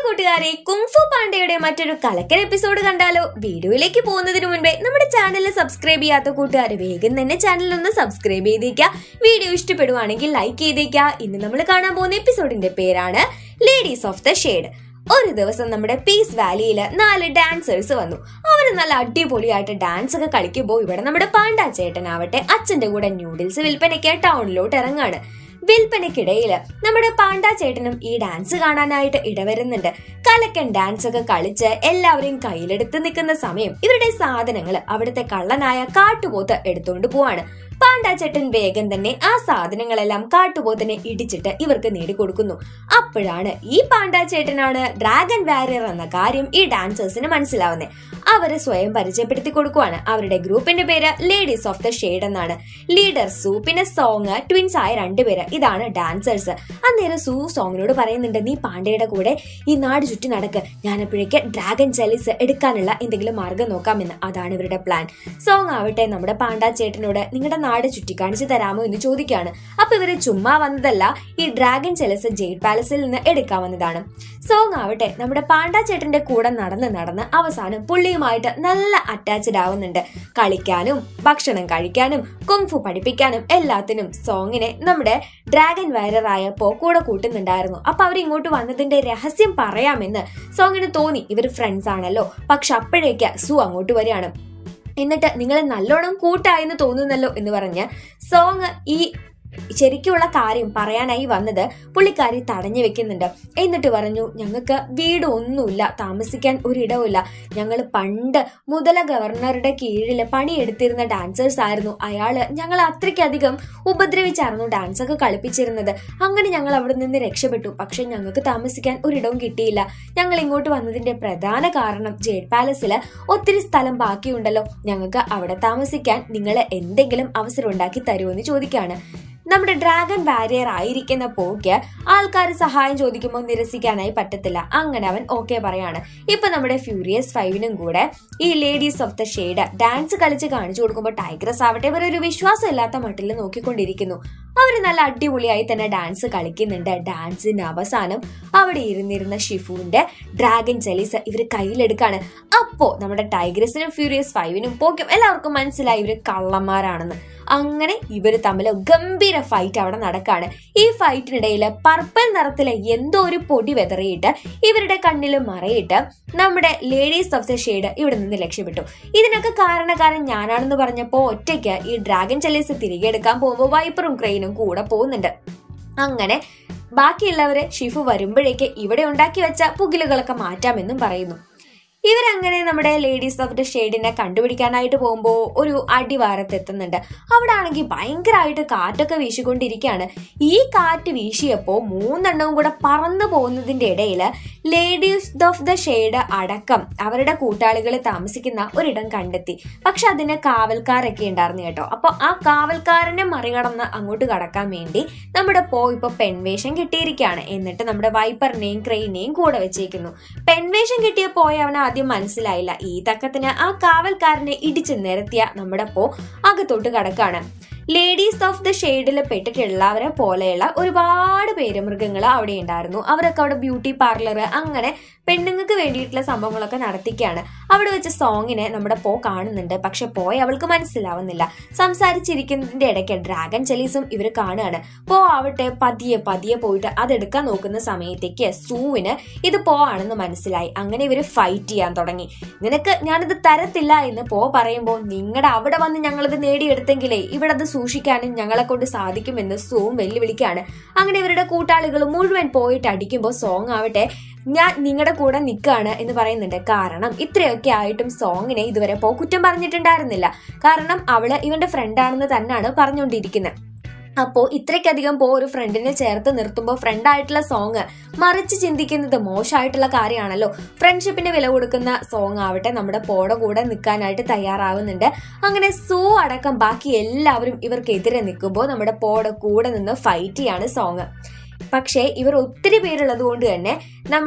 കൂട്ടുകാരെ കുങ്ഫു പാണ്ഡയുടെ മറ്റൊരു കലക്കൻ എപ്പിസോഡ് കണ്ടാലോ വീഡിയോയിലേക്ക് പോകുന്നതിന് മുൻപേ നമ്മുടെ ചാനൽ സബ്സ്ക്രൈബ് ചെയ്യാത്ത കൂട്ടുകാർ വേഗം തന്നെ ചാനൽ ഒന്ന് സബ്സ്ക്രൈബ് ചെയ്തേക്കുക വീഡിയോ ഇഷ്ടപ്പെടുവാണെങ്കിൽ ലൈക്ക് ചെയ്തേക്കുക ഇന്ന് നമ്മൾ കാണാൻ പോകുന്ന എപ്പിസോഡിന്റെ പേരാണ് ലേഡീസ് ഓഫ് ദ ഷെയ്ഡ് ഒരു ദിവസം നമ്മുടെ പീസ് വാലിയിൽ നാല് ഡാൻസേഴ്സ് വന്നു അവർ നല്ല അടിപൊളിയായിട്ട് ഡാൻസ് ഒക്കെ കളിക്കുമ്പോൾ ഇവിടെ നമ്മുടെ പാണ്ഡാ ചേട്ടനാവട്ടെ അച്ഛന്റെ കൂടെ ന്യൂഡിൽസ് വിൽപ്പനയ്ക്ക് ടൗണിലോട്ട് ഇറങ്ങാണ് വിൽപ്പനയ്ക്കിടയിൽ നമ്മുടെ പാണ്ഡാ ചേട്ടനും ഈ ഡാൻസ് കാണാനായിട്ട് ഇടവരുന്നുണ്ട് കലക്കൻ ഡാൻസ് ഒക്കെ കളിച്ച് എല്ലാവരെയും കയ്യിലെടുത്ത് നിൽക്കുന്ന സമയം ഇവരുടെ സാധനങ്ങൾ അവിടുത്തെ കള്ളനായ കാട്ടുപോത്ത് എടുത്തുകൊണ്ട് പോവാണ് പാണ്ഡാ ചേട്ടൻ വേഗം തന്നെ ആ സാധനങ്ങളെല്ലാം കാട്ടുപോത്തിനെ ഇടിച്ചിട്ട് ഇവർക്ക് നേടിക്കൊടുക്കുന്നു അപ്പോഴാണ് ഈ പാണ്ഡാ ചേട്ടനാണ് ഡ്രാഗൺ വാരിയർ എന്ന കാര്യം ഈ ഡാൻസേഴ്സിന് മനസ്സിലാവുന്നത് അവരെ സ്വയം പരിചയപ്പെടുത്തി കൊടുക്കുവാണ് അവരുടെ ഗ്രൂപ്പിന്റെ പേര് ലേഡീസ് ഓഫ് ദ ഷെയ്ഡ് എന്നാണ് ലീഡർ സു പിന്നെ സോങ് ട്വിൻസ് ആയ രണ്ടുപേര് ഇതാണ് ഡാൻസേഴ്സ് അന്നേരം സു സോങ്ങിനോട് പറയുന്നുണ്ട് നീ പാണ്ഡയുടെ കൂടെ ഈ നാട് ചുറ്റി നടക്ക് ഞാനപ്പോഴേക്ക് ഡ്രാഗൺ ചെലിസ് എടുക്കാനുള്ള എന്തെങ്കിലും മാർഗം നോക്കാമെന്ന് അതാണ് ഇവരുടെ പ്ലാൻ സോങ് ആവട്ടെ നമ്മുടെ പാണ്ഡാ ചേട്ടനോട് നിങ്ങളുടെ നാട് ചുറ്റിക്കാണിച്ചു തരാമോ എന്ന് ചോദിക്കുകയാണ് അപ്പൊ ഇവര് ചുമ്മാ വന്നതല്ല ഈ ഡ്രാഗൺ ചെലസ് ജെയ്ഡ് പാലസിൽ നിന്ന് എടുക്കാൻ വന്നതാണ് സോങ് ആവട്ടെ നമ്മുടെ പാണ്ഡാ ചേട്ടന്റെ കൂടെ നടന്ന് നടന്ന് അവസാനം പുള്ളിയുമായിട്ട് നല്ല അറ്റാച്ച്ഡ് ആവുന്നുണ്ട് കളിക്കാനും ഭക്ഷണം കഴിക്കാനും കുങ്ഫു പഠിപ്പിക്കാനും എല്ലാത്തിനും സോങ്ങിനെ നമ്മുടെ ഡ്രാഗൺ വൈറർ ആയപ്പോ കൂടെ കൂട്ടുന്നുണ്ടായിരുന്നു അപ്പൊ അവർ ഇങ്ങോട്ട് വന്നതിന്റെ രഹസ്യം പറയാമെന്ന് സോങ്ങിന് തോന്നി ഇവർ ഫ്രണ്ട്സ് ആണല്ലോ പക്ഷെ അപ്പോഴേക്ക് സു അങ്ങോട്ട് വരികയാണ് എന്നിട്ട് നിങ്ങൾ നല്ലോണം കൂട്ടായെന്ന് തോന്നുന്നല്ലോ എന്ന് പറഞ്ഞ് സോങ് ഈ ശരിക്കുള്ള കാര്യം പറയാനായി വന്നത് പുള്ളിക്കാരി തടഞ്ഞു വെക്കുന്നുണ്ട് എന്നിട്ട് പറഞ്ഞു ഞങ്ങൾക്ക് വീട് ഒന്നുമില്ല താമസിക്കാൻ ഒരിടവുമില്ല ഞങ്ങൾ പണ്ട് മുതല ഗവർണറുടെ കീഴിൽ പണിയെടുത്തിരുന്ന ഡാൻസേഴ്സ് ആയിരുന്നു അയാള് ഞങ്ങൾ അത്രയ്ക്കധികം ഉപദ്രവിച്ചായിരുന്നു ഡാൻസ് ഒക്കെ കളിപ്പിച്ചിരുന്നത് അങ്ങനെ ഞങ്ങൾ അവിടെ നിന്ന് രക്ഷപ്പെട്ടു പക്ഷെ ഞങ്ങൾക്ക് താമസിക്കാൻ ഒരിടവും കിട്ടിയില്ല ഞങ്ങൾ ഇങ്ങോട്ട് വന്നതിന്റെ പ്രധാന കാരണം ജേഡ് പാലസിൽ ഒത്തിരി സ്ഥലം ബാക്കിയുണ്ടല്ലോ ഞങ്ങൾക്ക് അവിടെ താമസിക്കാൻ നിങ്ങൾ എന്തെങ്കിലും അവസരം ഉണ്ടാക്കി തരുമെന്ന് ചോദിക്കാണ് നമ്മുടെ ഡ്രാഗൺ ബാരിയർ ആയിരിക്കുന്ന പോക്ക് ആൾക്കാർ സഹായം ചോദിക്കുമ്പോൾ നിരസിക്കാനായി പറ്റത്തില്ല അങ്ങനെ അവൻ ഓക്കെ പറയാണ് ഇപ്പൊ നമ്മുടെ ഫ്യൂരിയസ് ഫൈവിനും കൂടെ ഈ ladies of the shade dance കളിച്ച് കാണിച്ചു കൊടുക്കുമ്പോൾ ടൈഗ്രസ് ആവട്ടെ ഇവരൊരു വിശ്വാസമില്ലാത്ത മട്ടിൽ നോക്കിക്കൊണ്ടിരിക്കുന്നു അവർ നല്ല അടിപൊളിയായി തന്നെ ഡാൻസ് കളിക്കുന്നുണ്ട് ഡാൻസിന് അവസാനം അവിടെ ഇരുന്നിരുന്ന ഷിഫുവിന്റെ ഡ്രാഗൺ ചെലീസ് ഇവർ കയ്യിലെടുക്കാണ് അപ്പോ നമ്മുടെ ടൈഗ്രസിനും ഫ്യൂരിയസ് ഫൈവിനും പോക്കും എല്ലാവർക്കും മനസ്സിലായി ഇവര് കള്ളന്മാരാണെന്ന് അങ്ങനെ ഇവര് തമ്മിൽ ഗംഭീര ഫൈറ്റ് അവിടെ നടക്കാണ് ഈ ഫൈറ്റിനിടയിൽ പർപ്പിൾ നിറത്തിലെ എന്തോ ഒരു പൊടി വെതറിയിട്ട് ഇവരുടെ കണ്ണിൽ മറയിട്ട് നമ്മുടെ ലേഡീസ് ഓഫ് ദ ഷെയ്ഡ് ഇവിടെ നിന്ന് രക്ഷപ്പെട്ടു ഇതിനൊക്കെ കാരണക്കാരൻ ഞാനാണെന്ന് പറഞ്ഞപ്പോൾ ഒറ്റയ്ക്ക് ഈ ഡ്രാഗൺ ചെലീസ് തിരികെ എടുക്കാൻ പോകുമ്പോൾ വൈപ്പറും ക്രെയിനും കൂടെ പോകുന്നുണ്ട് അങ്ങനെ ബാക്കിയുള്ളവര് ഷിഫു വരുമ്പോഴേക്ക് ഇവിടെ ഉണ്ടാക്കി വെച്ച പുകിലുകളൊക്കെ മാറ്റാമെന്നും പറയുന്നു ഇവരങ്ങനെ നമ്മുടെ ലേഡീസ് ഓഫ് ദ ഷെയ്ഡിനെ കണ്ടുപിടിക്കാനായിട്ട് പോകുമ്പോൾ ഒരു അടിവാരത്തെത്തുന്നുണ്ട് അവിടെ ആണെങ്കിൽ ഭയങ്കരമായിട്ട് കാറ്റൊക്കെ വീശിക്കൊണ്ടിരിക്കുകയാണ് ഈ കാറ്റ് വീശിയപ്പോൾ മൂന്നെണ്ണവും കൂടെ പറന്നു പോകുന്നതിന്റെ ഇടയിൽ ലേഡീസ് ഓഫ് ദ ഷെയ്ഡ് അടക്കം അവരുടെ കൂട്ടാളികൾ താമസിക്കുന്ന ഒരിടം കണ്ടെത്തി പക്ഷെ അതിന് കാവൽക്കാരൊക്കെ ഉണ്ടായിരുന്നു കേട്ടോ അപ്പോൾ ആ കാവൽക്കാരനെ മറികടന്ന് അങ്ങോട്ട് കടക്കാൻ വേണ്ടി നമ്മുടെ പോ ഇപ്പൊ പെൺവേഷം കിട്ടിയിരിക്കുകയാണ് എന്നിട്ട് നമ്മുടെ വൈപ്പറിനെയും ക്രെയിനെയും കൂടെ വെച്ചേക്കുന്നു പെൺവേഷം കിട്ടിയ പോയ അവൻ ആദ്യം മനസ്സിലായില്ല ഈ തക്കത്തിന് ആ കാവൽക്കാരനെ ഇടിച്ചു നിരത്തിയ നമ്മുടെ പോ അകത്തോട്ട് കടക്കാണ് ലേഡീസ് ഓഫ് ദ ഷെയ്ഡിൽ പെട്ടിട്ടുള്ളവരെ പോലെയുള്ള ഒരുപാട് പേര് മൃഗങ്ങൾ അവിടെ ഉണ്ടായിരുന്നു അവരൊക്കെ അവിടെ ബ്യൂട്ടി പാർലർ അങ്ങനെ പെണ്ണുങ്ങൾക്ക് വേണ്ടിയിട്ടുള്ള സംഭവങ്ങളൊക്കെ നടത്തിക്കുകയാണ് അവിടെ വെച്ച് സോങ്ങിനെ നമ്മുടെ പോ കാണുന്നുണ്ട് പക്ഷെ പോയി അവൾക്ക് മനസ്സിലാവുന്നില്ല സംസാരിച്ചിരിക്കുന്നതിന്റെ ഇടയ്ക്ക് ഡ്രാഗൺ ചെലീസും ഇവർ കാണുകയാണ് പോ ആവട്ടെ പതിയെ പതിയെ പോയിട്ട് അതെടുക്കാൻ നോക്കുന്ന സമയത്തേക്ക് സൂവിന് ഇത് പോ ആണെന്ന് മനസ്സിലായി അങ്ങനെ ഇവര് ഫൈറ്റ് ചെയ്യാൻ തുടങ്ങി നിനക്ക് ഞാനിത് തരത്തില്ല എന്ന് പോ പറയുമ്പോൾ നിങ്ങളുടെ അവിടെ വന്ന് ഞങ്ങളിത് നേടിയെടുത്തെങ്കിലേ ഇവിടെ അത് സൂക്ഷിക്കാനും ഞങ്ങളെ കൊണ്ട് സാധിക്കുമെന്ന് സൂം വെല്ലുവിളിക്കാണ് അങ്ങനെ ഇവരുടെ കൂട്ടാളികൾ മുഴുവൻ പോയിട്ട് അടിക്കുമ്പോൾ സോങ് ആവട്ടെ ഞാൻ നിങ്ങളുടെ കൂടെ നിൽക്കുകയാണ് എന്ന് പറയുന്നുണ്ട് കാരണം ഇത്രയൊക്കെ ആയിട്ടും സോങ്ങിനെ ഇതുവരെ പോ കുറ്റം പറഞ്ഞിട്ടുണ്ടായിരുന്നില്ല കാരണം അവള് ഇവന്റെ ഫ്രണ്ടാണെന്ന് തന്നെയാണ് പറഞ്ഞുകൊണ്ടിരിക്കുന്നത് അപ്പോൾ ഇത്രയ്ക്കധികം പോ ഒരു ഫ്രണ്ടിനെ ചേർത്ത് നിർത്തുമ്പോൾ ഫ്രണ്ടായിട്ടുള്ള സോങ് മറിച്ച് ചിന്തിക്കുന്നത് മോശമായിട്ടുള്ള കാര്യമാണല്ലോ ഫ്രണ്ട്ഷിപ്പിന് വില കൊടുക്കുന്ന സോങ് ആവട്ടെ നമ്മുടെ പോടെ കൂടെ നിൽക്കാനായിട്ട് തയ്യാറാവുന്നുണ്ട് അങ്ങനെ സൂ അടക്കം ബാക്കി എല്ലാവരും ഇവർക്കെതിരെ നിൽക്കുമ്പോൾ നമ്മുടെ പോടെ കൂടെ നിന്ന് ഫൈറ്റ് ചെയ്യാണ് സോങ് പക്ഷേ ഇവർ ഒത്തിരി പേരുള്ളത് കൊണ്ട് തന്നെ നമ്മുടെ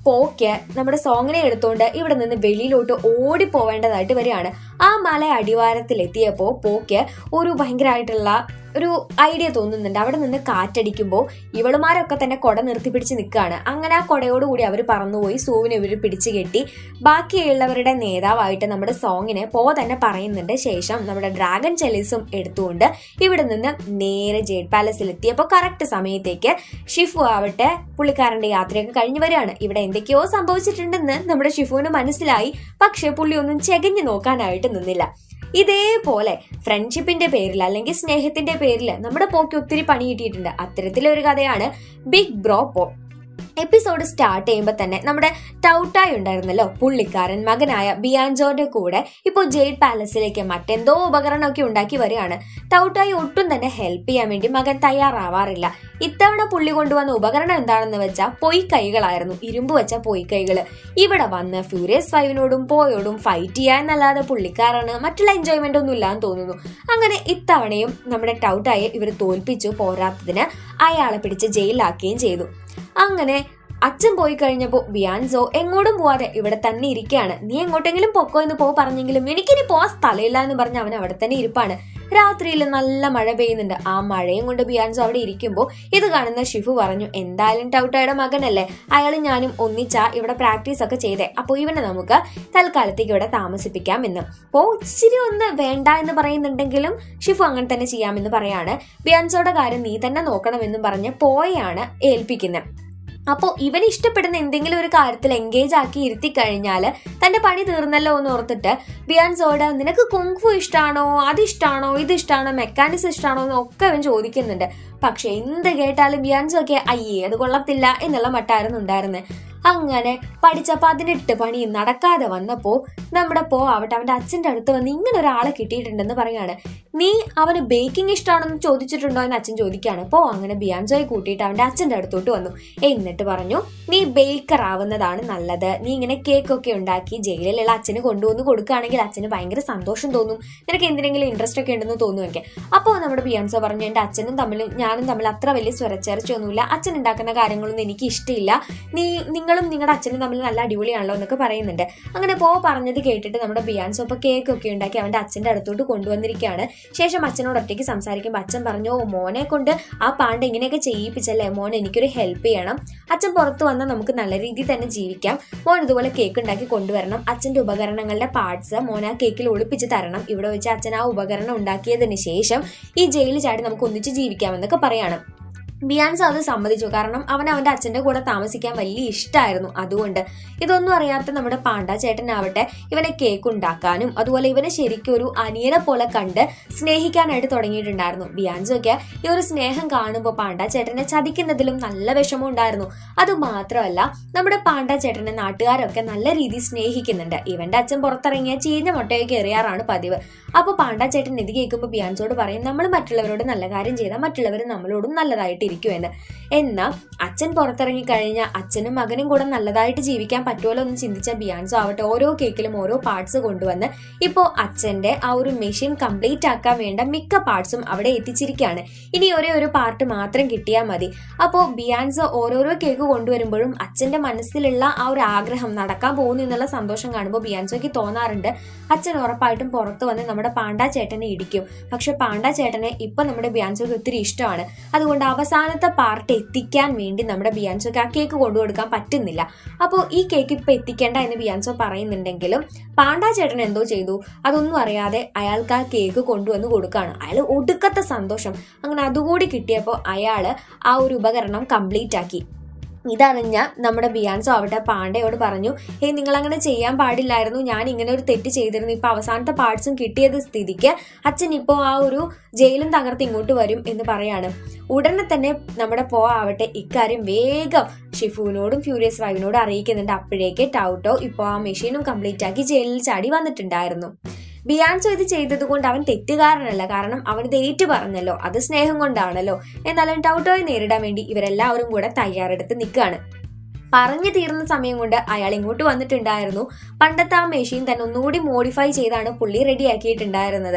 പോക്ക് നമ്മുടെ സോങ്ങിനെ എടുത്തുകൊണ്ട് ഇവിടെ നിന്ന് വെളിയിലോട്ട് ഓടി പോവേണ്ടതായിട്ട് വരികയാണ് ആ മല അടിവാരത്തിലെത്തിയപ്പോൾ പോക്ക് ഒരു ഭയങ്കരമായിട്ടുള്ള ഒരു ഐഡിയ തോന്നുന്നുണ്ട് അവിടെ നിന്ന് കാറ്റടിക്കുമ്പോൾ ഇവളുമാരൊക്കെ തന്നെ കൊട നിർത്തി പിടിച്ച് നിൽക്കുകയാണ് അങ്ങനെ ആ കൊടയോടുകൂടി അവർ പറന്നുപോയി സൂവിനെ ഇവർ പിടിച്ചു കെട്ടി ബാക്കിയുള്ളവരുടെ നേതാവായിട്ട് നമ്മുടെ സോങ്ങിനെ പോ തന്നെ പറയുന്നുണ്ട് ശേഷം നമ്മുടെ ഡ്രാഗൺ ചെലീസും എടുത്തുകൊണ്ട് ഇവിടെ നിന്ന് നേരെ ജേഡ് പാലസിൽ എത്തിയപ്പോൾ കറക്റ്റ് സമയത്തേക്ക് ഷിഫു ആവട്ടെ പുള്ളിക്കാരന്റെ യാത്രയൊക്കെ കഴിഞ്ഞു വരികയാണ് ഇവിടെ എന്തൊക്കെയോ സംഭവിച്ചിട്ടുണ്ടെന്ന് നമ്മുടെ ഷിഫുവിന് മനസ്സിലായി പക്ഷെ പുള്ളി ഒന്നും ചെകഞ്ഞു നോക്കാനായിട്ട് നിന്നില്ല ഇതേപോലെ ഫ്രണ്ട്ഷിപ്പിന്റെ പേരിൽ അല്ലെങ്കിൽ സ്നേഹത്തിന്റെ പേരിൽ നമ്മുടെ പോക്ക് ഒത്തിരി പണി കിട്ടിയിട്ടുണ്ട് അത്തരത്തിലൊരു കഥയാണ് big bro Po episode start ചെയ്യുമ്പോൾ തന്നെ നമ്മുടെ ടൗട്ടായി ഉണ്ടായിരുന്നല്ലോ പുള്ളിക്കാരൻ മകനായ ബിയാൻജോന്റെ കൂടെ ഇപ്പോൾ ജെയ്ഡ് പാലസിലേക്ക് മറ്റെന്തോ ഉപകരണമൊക്കെ ഉണ്ടാക്കി വരികയാണ് ടൗട്ടായി ഒട്ടും തന്നെ ഹെൽപ്പ് ചെയ്യാൻ വേണ്ടി മകൻ തയ്യാറാവാറില്ല ഇത്തവണ പുള്ളി കൊണ്ടുവന്ന ഉപകരണം എന്താണെന്ന് വെച്ചാൽ പൊയ് കൈകളായിരുന്നു ഇരുമ്പ് വെച്ച പൊയ് കൈകൾ ഇവിടെ വന്ന് ഫ്യൂരിയസ് ഫൈവിനോടും പോയോടും ഫൈറ്റ് ചെയ്യാന്നല്ലാതെ പുള്ളിക്കാരന് മറ്റുള്ള എൻജോയ്മെന്റ് ഒന്നും ഇല്ലാന്ന് തോന്നുന്നു അങ്ങനെ ഇത്തവണയും നമ്മുടെ ടൗട്ടായി ഇവർ തോൽപ്പിച്ചു പോരാത്തതിന് അയാളെ പിടിച്ച് ജയിലിലാക്കുകയും ചെയ്തു അങ്ങനെ അച്ഛൻ പോയി കഴിഞ്ഞപ്പോൾ ബിയാൻസോ എങ്ങോട്ടും പോവാതെ ഇവിടെ തന്നെ ഇരിക്കുകയാണ് നീ എങ്ങോട്ടെങ്കിലും പൊക്കോ എന്ന് പോ പറഞ്ഞെങ്കിലും എനിക്കിനി പോവാൻ സ്ഥലമില്ല എന്ന് പറഞ്ഞ് അവൻ അവിടെ തന്നെ ഇരിപ്പാണ് രാത്രിയിൽ നല്ല മഴ പെയ്യുന്നുണ്ട് ആ മഴയും കൊണ്ട് ബിയാൻസോ അവിടെ ഇരിക്കുമ്പോൾ ഇത് കാണുന്ന ഷിഫു പറഞ്ഞു എന്തായാലും ടൗട്ടയുടെ മകനല്ലേ അയാൾ ഞാനും ഒന്നിച്ചാ ഇവിടെ പ്രാക്ടീസ് ഒക്കെ ചെയ്തേ അപ്പോൾ ഇവനെ നമുക്ക് തൽക്കാലത്തേക്ക് ഇവിടെ താമസിപ്പിക്കാം എന്ന് അപ്പോൾ ഇച്ചിരി ഒന്ന് വേണ്ട എന്ന് പറയുന്നുണ്ടെങ്കിലും ഷിഫു അങ്ങനെ തന്നെ ചെയ്യാമെന്ന് പറയാണ് ബിയാൻസോയുടെ കാര്യം നീ തന്നെ നോക്കണമെന്നും പറഞ്ഞ് പോയാണ് ഏൽപ്പിക്കുന്നത് അപ്പോൾ ഇവൻ ഇഷ്ടപ്പെടുന്ന എന്തെങ്കിലും ഒരു കാര്യത്തിൽ എൻഗേജ് ആക്കി ഇരുത്തി കഴിഞ്ഞാൽ തന്റെ പണി തീർന്നല്ലോ എന്ന് ഓർത്തിട്ട് ബിയാൻസോട് നിനക്ക് കുങ്ഫു ഇഷ്ടമാണോ അത് ഇഷ്ടമാണോ ഇത് ഇഷ്ടമാണോ മെക്കാനിക്സ് ഇഷ്ടമാണോ എന്ന് ഒക്കെ അവൻ ചോദിക്കുന്നുണ്ട് പക്ഷെ എന്ത് കേട്ടാലും ബിയാൻസോ ഒക്കെ അയ്യേ അത് കൊള്ളത്തില്ല എന്നുള്ള മട്ടായിരുന്നു ഉണ്ടായിരുന്നത് അങ്ങനെ പഠിച്ച പതിനെട്ട് പണി നടക്കാതെ വന്നപ്പോ നമ്മുടെ പോ ആവട്ടെ അവന്റെ അച്ഛന്റെ അടുത്ത് വന്ന് ഇങ്ങനെ ഒരാളെ കിട്ടിയിട്ടുണ്ടെന്ന് പറയാണ് നീ അവന് ബേക്കിംഗ് ഇഷ്ടമാണെന്ന് ചോദിച്ചിട്ടുണ്ടോ എന്ന് അച്ഛൻ ചോദിക്കുകയാണ് പോ അങ്ങനെ ബിയാൻസോയെ കൂട്ടിയിട്ട് അവന്റെ അച്ഛന്റെ അടുത്തോട്ട് വന്നു എന്നിട്ട് പറഞ്ഞു നീ ബേക്കർ ആവുന്നതാണ് നല്ലത് നീ ഇങ്ങനെ കേക്ക് ഒക്കെ ഉണ്ടാക്കി ജയിലിലുള്ള അച്ഛന് കൊണ്ടുവന്ന് കൊടുക്കുകയാണെങ്കിൽ അച്ഛന് ഭയങ്കര സന്തോഷം തോന്നും നിനക്ക് എന്തിനെങ്കിലും ഇൻട്രസ്റ്റ് ഒക്കെ ഉണ്ടെന്ന് തോന്നും എനിക്ക് അപ്പോൾ നമ്മുടെ ബിയാൻസോ പറഞ്ഞു എന്റെ അച്ഛനും തമ്മിൽ ഞാനും തമ്മിൽ അത്ര വലിയ സ്വരച്ചേർച്ചയൊന്നുമില്ല അച്ഛൻ ഉണ്ടാക്കുന്ന കാര്യങ്ങളൊന്നും എനിക്ക് ഇഷ്ടമില്ല നീ നിങ്ങളും നിങ്ങളുടെ അച്ഛനും തമ്മിൽ നല്ല അടിപൊളിയാണല്ലോ എന്നൊക്കെ പറയുന്നുണ്ട് അങ്ങനെ പോ പറഞ്ഞത് കേട്ടിട്ട് നമ്മുടെ ബിയാൻസോ ഇപ്പോൾ കേക്ക് ഒക്കെ ഉണ്ടാക്കി അവന്റെ അച്ഛന്റെ അടുത്തോട്ട് കൊണ്ടുവന്നിരിക്കുകയാണ് ശേഷം അച്ഛനോട് ഒറ്റയ്ക്ക് സംസാരിക്കുമ്പോൾ അച്ഛൻ പറഞ്ഞു "ഓ, മോനെ കൊണ്ട് ആ പാണ്ട് ഇങ്ങനെയൊക്കെ ചെയ്യിപ്പിച്ചല്ലേ മോൻ എനിക്കൊരു ഹെൽപ്പ് ചെയ്യണം അച്ഛൻ പുറത്ത് വന്നാൽ നമുക്ക് നല്ല രീതിയിൽ തന്നെ ജീവിക്കാം മോൻ ഇതുപോലെ കേക്ക് ഉണ്ടാക്കി കൊണ്ടുവരണം അച്ഛന്റെ ഉപകരണങ്ങളുടെ പാർട്സ് മോൻ ആ കേക്കിൽ ഒളിപ്പിച്ച് തരണം ഇവിടെ വെച്ച് അച്ഛൻ ആ ഉപകരണം ഉണ്ടാക്കിയതിന് ശേഷം ഈ ജയിലിൽ ചാടി നമുക്ക് ഒന്നിച്ച് ജീവിക്കാമെന്നൊക്കെ പറയാണ് ബിയാൻസ് അത് സമ്മതിച്ചു കാരണം അവൻ അവന്റെ അച്ഛന്റെ കൂടെ താമസിക്കാൻ വലിയ ഇഷ്ടമായിരുന്നു അതുകൊണ്ട് ഇതൊന്നും അറിയാത്ത നമ്മുടെ പാണ്ട ചേട്ടനാവട്ടെ ഇവനെ കേക്ക് ഉണ്ടാക്കാനും അതുപോലെ ഇവനെ ശരിക്കും ഒരു അനിയനെ പോലെ കണ്ട് സ്നേഹിക്കാനായിട്ട് തുടങ്ങിയിട്ടുണ്ടായിരുന്നു ബിയാൻസൊക്കെ ഈ ഒരു സ്നേഹം കാണുമ്പോൾ പാണ്ട ചേട്ടനെ ചതിക്കുന്നതിലും നല്ല വിഷമം ഉണ്ടായിരുന്നു അത് മാത്രമല്ല നമ്മുടെ പാണ്ട ചേട്ടനെ നാട്ടുകാരൊക്കെ നല്ല രീതിയിൽ സ്നേഹിക്കുന്നുണ്ട് ഇവന്റെ അച്ഛൻ പുറത്തിറങ്ങിയ ചീഞ്ഞ മുട്ടയൊക്കെ എറിയാറാണ് പതിവ് അപ്പോൾ പാണ്ട ചേട്ടൻ ഇത് കേൾക്കുമ്പോൾ ബിയാൻസോട് പറയും നമ്മൾ മറ്റുള്ളവരോട് നല്ല കാര്യം ചെയ്താൽ മറ്റുള്ളവർ നമ്മളോടും നല്ലതായിട്ട് ഇരിക്കുമെന്ന് എന്നാൽ അച്ഛൻ പുറത്തിറങ്ങി കഴിഞ്ഞാൽ അച്ഛനും മകനും കൂടെ നല്ലതായിട്ട് ജീവിക്കാൻ പറ്റുമല്ലോ എന്ന് ചിന്തിച്ച ബിയാൻസോ ആവട്ടെ ഓരോ കേക്കിലും ഓരോ പാർട്സ് കൊണ്ടുവന്ന് ഇപ്പോൾ അച്ഛന്റെ ആ ഒരു മെഷീൻ കംപ്ലീറ്റ് ആക്കാൻ വേണ്ട മിക്ക പാർട്സും അവിടെ എത്തിച്ചിരിക്കുകയാണ് ഇനി ഒരേ ഒരു പാർട്ട് മാത്രം കിട്ടിയാൽ മതി അപ്പോൾ ബിയാൻസോ ഓരോരോ കേക്ക് കൊണ്ടുവരുമ്പോഴും അച്ഛന്റെ മനസ്സിലുള്ള ആ ഒരു ആഗ്രഹം നടക്കാൻ പോകുന്നു എന്നുള്ള സന്തോഷം കാണുമ്പോൾ ബിയാൻസോയ്ക്ക് തോന്നാറുണ്ട് അച്ഛൻ ഉറപ്പായിട്ടും പുറത്ത് വന്ന് നമ്മുടെ പാണ്ടാ ചേട്ടനെ ഇടിക്കും പക്ഷെ പാണ്ടാ ചേട്ടനെ ഇപ്പൊ നമ്മുടെ ബിയാൻസോയ്ക്ക് ഒത്തിരി ഇഷ്ടമാണ് അതുകൊണ്ട് അവസാനത്തെ പാർട്ട് എത്തിക്കാൻ വേണ്ടി നമ്മുടെ ബിയാൻസോയ്ക്ക് ആ കേക്ക് കൊണ്ടുകൊടുക്കാൻ പറ്റുന്നില്ല അപ്പോൾ ഈ കേക്ക് ഇപ്പൊ എത്തിക്കേണ്ട എന്ന് ബിയാൻസോ പറയുന്നുണ്ടെങ്കിലും പാണ്ടാ ചേട്ടൻ എന്തോ ചെയ്തു അതൊന്നും അറിയാതെ അയാൾക്ക് ആ കേക്ക് കൊണ്ടുവന്ന് കൊടുക്കുകയാണ് അയാൾ ഒടുക്കത്തെ സന്തോഷം അങ്ങനെ അതുകൂടി കിട്ടിയപ്പോൾ അയാൾ ആ ഒരു ഉപകരണം കംപ്ലീറ്റ് ആക്കി ഇതറിഞ്ഞ നമ്മുടെ ബിയാൻസോ ആവട്ടെ പാണ്ഡയോട് പറഞ്ഞു ഏയ് നിങ്ങൾ അങ്ങനെ ചെയ്യാൻ പാടില്ലായിരുന്നു ഞാൻ ഇങ്ങനെ ഒരു തെറ്റ് ചെയ്തിരുന്നു ഇപ്പൊ അവസാനത്തെ പാർട്സും കിട്ടിയത് സ്ഥിതിക്ക് അച്ഛൻ ഇപ്പോൾ ആ ഒരു ജയിലും തകർത്ത് ഇങ്ങോട്ട് വരും എന്ന് പറയാണ് ഉടനെ തന്നെ നമ്മുടെ പോ ആവട്ടെ ഇക്കാര്യം വേഗം ഷിഫുവിനോടും ഫ്യൂരിയസ് ഫൈവിനോടും അറിയിക്കുന്നുണ്ട് അപ്പോഴേക്ക് ടൗട്ടോ ഇപ്പോൾ ആ മെഷീനും കംപ്ലീറ്റ് ആക്കി ജയിലിൽ ചാടി വന്നിട്ടുണ്ടായിരുന്നു ബിയാൻസോ ഇത് ചെയ്തത് കൊണ്ട് അവൻ തെറ്റുകാരനല്ല കാരണം അവൻ ഇത് ഏറ്റു പറഞ്ഞല്ലോ അത് സ്നേഹം കൊണ്ടാണല്ലോ എന്നാലും ടൗട്ടോയെ നേരിടാൻ വേണ്ടി ഇവരെല്ലാവരും കൂടെ തയ്യാറെടുത്ത് നിൽക്കുകയാണ് പറഞ്ഞു തീർന്ന സമയം കൊണ്ട് അയാൾ ഇങ്ങോട്ട് വന്നിട്ടുണ്ടായിരുന്നു പണ്ടത്തെ ആ മെഷീൻ തന്നെ ഒന്നുകൂടി മോഡിഫൈ ചെയ്താണ് പുള്ളി റെഡിയാക്കിയിട്ടുണ്ടായിരുന്നത്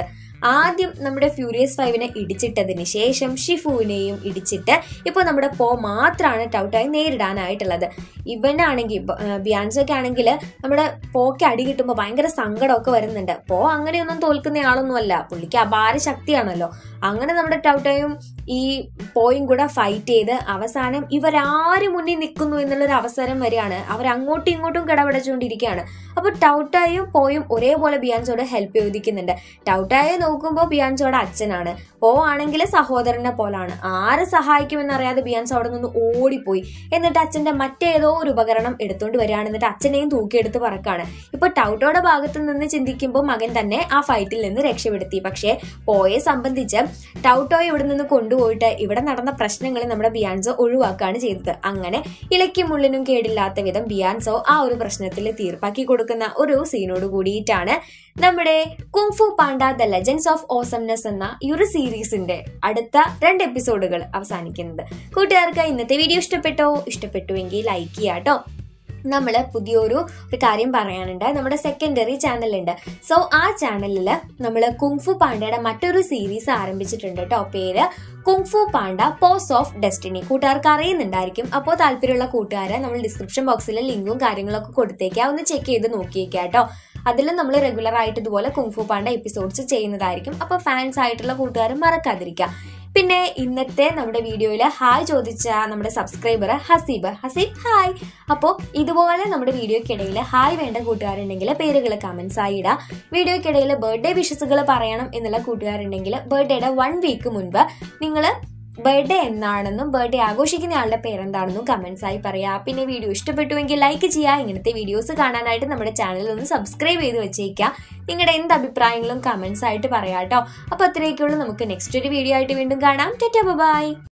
ആദ്യം നമ്മുടെ ഫ്യൂരിയസ് ഫൈവിനെ ഇടിച്ചിട്ടതിന് ശേഷം ഷിഫുവിനെയും ഇടിച്ചിട്ട് ഇപ്പോൾ നമ്മുടെ പോ മാത്രമാണ് ടൗട്ടായി നേരിടാനായിട്ടുള്ളത് ഇവനാണെങ്കിൽ ബിയാൻസൊക്കെ ആണെങ്കിൽ നമ്മുടെ പോക്ക് അടി കിട്ടുമ്പോൾ ഭയങ്കര സങ്കടമൊക്കെ വരുന്നുണ്ട് പോ അങ്ങനെയൊന്നും തോൽക്കുന്ന ആളൊന്നുമല്ല പുള്ളിക്ക് അപാര ശക്തിയാണല്ലോ അങ്ങനെ നമ്മുടെ ടൗട്ടയും ഈ പോയും കൂടെ ഫൈറ്റ് ചെയ്ത് അവസാനം ഇവരാര് മുന്നിൽ നിൽക്കുന്നു എന്നുള്ളൊരു അവസരം വരികയാണ് അവർ അങ്ങോട്ടും ഇങ്ങോട്ടും കിടപിടച്ചുകൊണ്ടിരിക്കുകയാണ് അപ്പോൾ ടൗട്ടായും പോയും ഒരേപോലെ ബിയാൻസോട് ഹെൽപ്പ് ചോദിക്കുന്നുണ്ട് ടൗട്ടായെ നോക്കുമ്പോൾ ബിയാൻസോടെ അച്ഛനാണ് പോ ആണെങ്കിൽ സഹോദരനെ പോലാണ് ആരെ സഹായിക്കുമെന്നറിയാതെ ബിയാൻസ് അവിടെ നിന്ന് ഓടിപ്പോയി എന്നിട്ട് അച്ഛന്റെ മറ്റേതോ ഒരു ഉപകരണം എടുത്തുകൊണ്ട് വരികയാണ് എന്നിട്ട് അച്ഛനെയും തൂക്കിയെടുത്ത് പറക്കാണ് ഇപ്പൊ ടൗട്ടോയുടെ ഭാഗത്ത് നിന്ന് ചിന്തിക്കുമ്പോൾ മകൻ തന്നെ ആ ഫൈറ്റിൽ നിന്ന് രക്ഷപ്പെടുത്തി പക്ഷേ പോയെ സംബന്ധിച്ച് ടൗട്ടോയെ ഇവിടെ നിന്ന് കൊണ്ടുപോയിട്ട് ഇവിടെ നടന്ന പ്രശ്നങ്ങൾ നമ്മുടെ ബിയാൻസോ ഒഴിവാക്കുകയാണ് ചെയ്തത് അങ്ങനെ ഇലയ്ക്കും മുള്ളിനും കേടില്ലാത്ത വിധം ബിയാൻസോ ആ ഒരു പ്രശ്നത്തിൽ തീർപ്പാക്കി കൊടുക്കുന്ന ഒരു സീനോട് കൂടിയിട്ടാണ് നമ്മുടെ Kung Fu Panda the legends of awesomeness എന്ന ഈ ഒരു സീരീസിന്റെ അടുത്ത രണ്ട് എപ്പിസോഡുകൾ അവസാനിക്കുന്നത് കൂട്ടുകാർക്ക് ഇന്നത്തെ വീഡിയോ ഇഷ്ടപ്പെട്ടോ ഇഷ്ടപ്പെട്ടുവെങ്കിൽ ലൈക്ക് ചെയ്യാട്ടോ നമ്മൾ പുതിയൊരു ഒരു കാര്യം പറയാനുണ്ട് നമ്മുടെ സെക്കൻഡറി ചാനലുണ്ട് സോ ആ ചാനലിൽ നമ്മൾ കുങ്ഫു പാണ്ടയുടെ മറ്റൊരു സീരീസ് ആരംഭിച്ചിട്ടുണ്ട് കേട്ടോ പേര് Kung Fu Panda paws of destiny കൂട്ടുകാർക്ക് അറിയുന്നുണ്ടായിരിക്കും അപ്പോൾ താല്പര്യമുള്ള കൂട്ടുകാരെ നമ്മൾ ഡിസ്ക്രിപ്ഷൻ ബോക്സിൽ ലിങ്കും കാര്യങ്ങളൊക്കെ കൊടുത്തേക്കാം ഒന്ന് ചെക്ക് ചെയ്ത് നോക്കിയേക്കാം കേട്ടോ അതിൽ നമ്മൾ റെഗുലർ ആയിട്ട് ഇതുപോലെ കുങ്ഫു പാണ്ട എപ്പിസോഡ്സ് ചെയ്യുന്നതായിരിക്കും അപ്പോൾ ഫാൻസ് ആയിട്ടുള്ള കൂട്ടുകാരും മറക്കാതിരിക്കുക പിന്നെ ഇന്നത്തെ നമ്മുടെ വീഡിയോയിൽ ഹായ് ചോദിച്ച നമ്മുടെ സബ്സ്ക്രൈബർ ഹസീബ് ഹസീബ് ഹായ് അപ്പോൾ ഇതുപോലെ നമ്മുടെ വീഡിയോയ്ക്കിടയിൽ ഹായ് വേണ്ട കൂട്ടുകാരുണ്ടെങ്കിൽ പേരുകൾ കമൻസ് ആയി ഇടാം വീഡിയോയ്ക്കിടയിൽ ബർത്ത്ഡേ വിഷസുകൾ പറയണം എന്നുള്ള കൂട്ടുകാരുണ്ടെങ്കിൽ ബർത്ത്ഡേയുടെ വൺ വീക്ക് മുൻപ് നിങ്ങൾ ബർത്ത്ഡേ എന്നാണെന്നും ബർത്ത്ഡേ ആഘോഷിക്കുന്ന ആളുടെ പേരെന്താണെന്നും കമൻസ് ആയി പറയാ പിന്നെ വീഡിയോ ഇഷ്ടപ്പെട്ടുവെങ്കിൽ ലൈക്ക് ചെയ്യുക ഇങ്ങനത്തെ വീഡിയോസ് കാണാനായിട്ട് നമ്മുടെ ചാനൽ ഒന്ന് സബ്സ്ക്രൈബ് ചെയ്ത് വെച്ചേക്കുക നിങ്ങളുടെ എന്ത് അഭിപ്രായങ്ങളും കമൻസ് ആയിട്ട് പറയാം കേട്ടോ അപ്പോൾ അത്രയൊക്കെയുള്ളൂ നമുക്ക് നെക്സ്റ്റ് ഒരു വീഡിയോ ആയിട്ട് വീണ്ടും കാണാം ടെറ്റ ബൈ